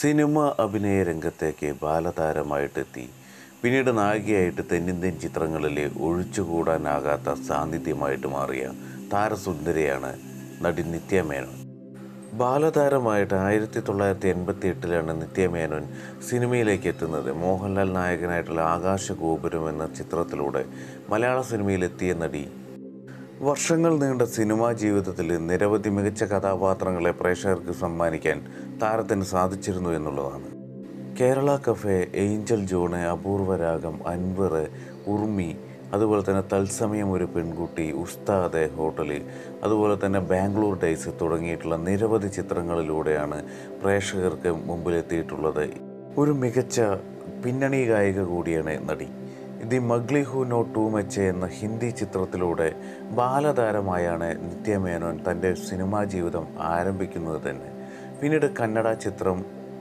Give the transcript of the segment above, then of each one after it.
cinema അഭിനയ രംഗത്തേക്ക് ബാലതാരമായിട്ടെത്തി പിന്നീട് നായികയായിട്ട് തെന്നിന്ത്യൻ ചിത്രങ്ങളിലെ ഒഴിച്ചുകൂടാനാകാത്ത സാന്നിധ്യമായിട്ട് മാറിയ താരസുന്ദരിയാണ് നടി നിത്യ മേനോൻ ബാലതാരമായിട്ട് ആയിരത്തി തൊള്ളായിരത്തി എൺപത്തി എട്ടിലാണ് നിത്യ മേനോൻ സിനിമയിലേക്ക് എത്തുന്നത് മോഹൻലാൽ നായകനായിട്ടുള്ള ആകാശഗോപുരം എന്ന ചിത്രത്തിലൂടെ മലയാള സിനിമയിലെത്തിയ നടി വർഷങ്ങൾ നീണ്ട സിനിമാ ജീവിതത്തിൽ നിരവധി മികച്ച കഥാപാത്രങ്ങളെ പ്രേക്ഷകർക്ക് സമ്മാനിക്കാൻ താരത്തിന് സാധിച്ചിരുന്നു എന്നുള്ളതാണ് Kerala cafe Angel John Apoorvaragam Anwar Urumi അതുപോലെ തന്നെ തത്സമയം ഒരു പെൺകുട്ടി ഉസ്താദ് ഹോട്ടല് അതുപോലെ തന്നെ ബാംഗ്ലൂർ ഡേയ്സ് തുടങ്ങിയിട്ടുള്ള നിരവധി ചിത്രങ്ങളിലൂടെയാണ് പ്രേക്ഷകർക്ക് മുമ്പിലെത്തിയിട്ടുള്ളത് ഒരു മികച്ച പിന്നണി ഗായിക കൂടിയാണ് നടി ദി മഗ്ലി ഹു നോ ടു മച്ച് എന്ന ഹിന്ദി ചിത്രത്തിലൂടെ ബാലതാരമായാണ് നിത്യ മേനോൻ തൻ്റെ സിനിമാ ജീവിതം ആരംഭിക്കുന്നത് തന്നെ പിന്നീട് കന്നഡ ചിത്രം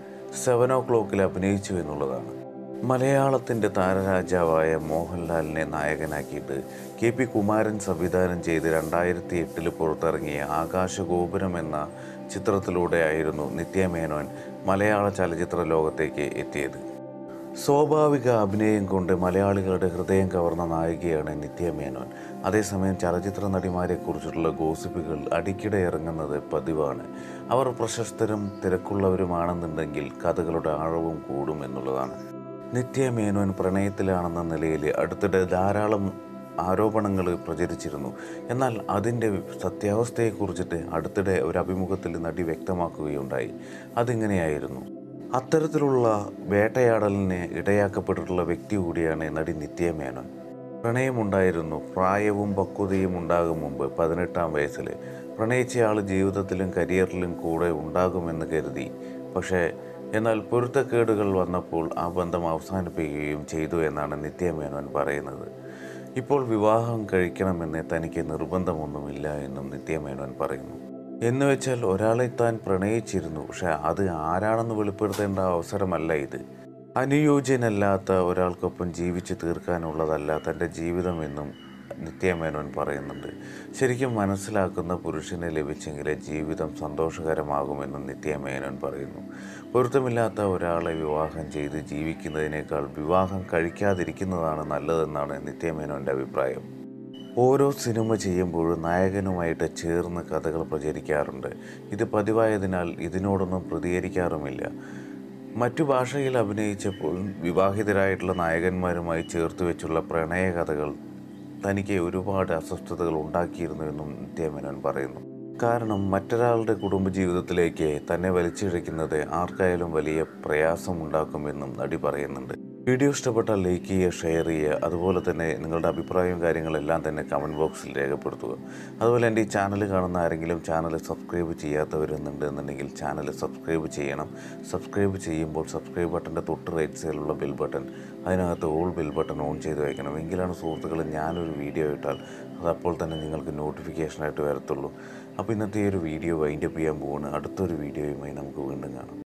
സെവൻ ഓ ക്ലോക്കിൽ അഭിനയിച്ചു എന്നുള്ളതാണ് മലയാളത്തിൻ്റെ താരരാജാവായ മോഹൻലാലിനെ നായകനാക്കിയിട്ട് കെ പി കുമാരൻ സംവിധാനം ചെയ്ത് രണ്ടായിരത്തി എട്ടിൽ പുറത്തിറങ്ങിയ ആകാശഗോപുരം എന്ന ചിത്രത്തിലൂടെയായിരുന്നു നിത്യ മേനോൻ മലയാള ചലച്ചിത്ര ലോകത്തേക്ക് എത്തിയത് സ്വാഭാവിക അഭിനയം കൊണ്ട് മലയാളികളുടെ ഹൃദയം കവർന്ന നായികയാണ് നിത്യ മേനോൻ അതേസമയം ചലച്ചിത്ര നടിമാരെക്കുറിച്ചുള്ള ഗോസിപ്പുകൾ അടിക്കടെ ഇറങ്ങുന്നത് പതിവാണ് അവർ പ്രശസ്തരും തിരക്കുള്ളവരുമാണെന്നുണ്ടെങ്കിൽ കഥകളുടെ ആഴവും കൂടും എന്നുള്ളതാണ് നിത്യ മേനോൻ പ്രണയത്തിലാണെന്ന നിലയിൽ അടുത്തിടെ ധാരാളം ആരോപണങ്ങൾ പ്രചരിച്ചിരുന്നു എന്നാൽ അതിൻ്റെ സത്യാവസ്ഥയെക്കുറിച്ചിട്ട് അടുത്തിടെ ഒരു അഭിമുഖത്തിൽ നടി വ്യക്തമാക്കുകയുണ്ടായി അതിങ്ങനെയായിരുന്നു അത്തരത്തിലുള്ള വേട്ടയാടലിന് ഇടയാക്കപ്പെട്ടിട്ടുള്ള വ്യക്തി കൂടിയാണ് നടി നിത്യ മേനോൻ പ്രണയമുണ്ടായിരുന്നു പ്രായവും പക്വതയും ഉണ്ടാകും മുമ്പ് പതിനെട്ടാം വയസ്സിൽ പ്രണയിച്ചയാൾ ജീവിതത്തിലും കരിയറിലും കൂടെ ഉണ്ടാകുമെന്ന് കരുതി പക്ഷേ എന്നാൽ പൊരുത്തക്കേടുകൾ വന്നപ്പോൾ ആ ബന്ധം അവസാനിപ്പിക്കുകയും ചെയ്തു എന്നാണ് നിത്യ മേനോൻ പറയുന്നത് ഇപ്പോൾ വിവാഹം കഴിക്കണമെന്ന് തനിക്ക് നിർബന്ധമൊന്നുമില്ല എന്നും നിത്യ മേനോൻ പറയുന്നു എന്ന് വെച്ചാൽ ഒരാളെ താൻ പ്രണയിച്ചിരുന്നു പക്ഷെ അത് ആരാണെന്ന് വെളിപ്പെടുത്തേണ്ട അവസരമല്ല ഇത് അനുയോജ്യനല്ലാത്ത ഒരാൾക്കൊപ്പം ജീവിച്ചു തീർക്കാനുള്ളതല്ല തൻ്റെ ജീവിതമെന്നും നിത്യമേനോൻ പറയുന്നുണ്ട് ശരിക്കും മനസ്സിലാക്കുന്ന പുരുഷനെ ലഭിച്ചെങ്കിലേ ജീവിതം സന്തോഷകരമാകുമെന്നും നിത്യമേനോൻ പറയുന്നു പൊരുത്തമില്ലാത്ത ഒരാളെ വിവാഹം ചെയ്ത് ജീവിക്കുന്നതിനേക്കാൾ വിവാഹം കഴിക്കാതിരിക്കുന്നതാണ് നല്ലതെന്നാണ് നിത്യമേനോൻ്റെ അഭിപ്രായം ഓരോ സിനിമ ചെയ്യുമ്പോഴും നായകനുമായിട്ട് ചേർന്ന് കഥകൾ പ്രചരിക്കാറുണ്ട് ഇത് പതിവായതിനാൽ ഇതിനോടൊന്നും പ്രതികരിക്കാറുമില്ല മറ്റു ഭാഷയിൽ അഭിനയിച്ചപ്പോൾ വിവാഹിതരായിട്ടുള്ള നായകന്മാരുമായി ചേർത്ത് വെച്ചുള്ള പ്രണയ കഥകൾ തനിക്ക് ഒരുപാട് അസ്വസ്ഥതകൾ ഉണ്ടാക്കിയിരുന്നു എന്നും നിത്യമേനോൻ പറയുന്നു കാരണം മറ്റൊരാളുടെ കുടുംബജീവിതത്തിലേക്ക് തന്നെ വലിച്ചിഴക്കുന്നത് ആർക്കായാലും വലിയ പ്രയാസമുണ്ടാക്കുമെന്നും നടി പറയുന്നുണ്ട് വീഡിയോ ഇഷ്ടപ്പെട്ടാൽ ലൈക്ക് ചെയ്യുക ഷെയർ ചെയ്യുക അതുപോലെ തന്നെ നിങ്ങളുടെ അഭിപ്രായവും കാര്യങ്ങളെല്ലാം തന്നെ കമൻറ്റ് ബോക്സിൽ രേഖപ്പെടുത്തുക അതുപോലെ എൻ്റെ ഈ ചാനൽ കാണുന്ന ആരെങ്കിലും ചാനൽ സബ്സ്ക്രൈബ് ചെയ്യാത്തവരുന്നുണ്ട് എന്നുണ്ടെങ്കിൽ ചാനൽ സബ്സ്ക്രൈബ് ചെയ്യണം സബ്സ്ക്രൈബ് ചെയ്യുമ്പോൾ സബ്സ്ക്രൈബ് ബട്ടൻ്റെ തൊട്ട് റൈറ്റ് സൈഡിലുള്ള ബെൽ ബട്ടൺ അതിനകത്ത് ഓൾ ബെൽ ബട്ടൺ ഓൺ ചെയ്ത് വയ്ക്കണം എങ്കിലാണ് സുഹൃത്തുക്കൾ ഞാനൊരു വീഡിയോ ഇട്ടാൽ അത് അപ്പോൾ തന്നെ നിങ്ങൾക്ക് നോട്ടിഫിക്കേഷനായിട്ട് വരത്തുള്ളൂ അപ്പോൾ ഇന്നത്തെ ഈ ഒരു വീഡിയോ വൈൻഡപ്പ് ചെയ്യാൻ പോവാണ് അടുത്തൊരു വീഡിയോയുമായി നമുക്ക് വീണ്ടും കാണാം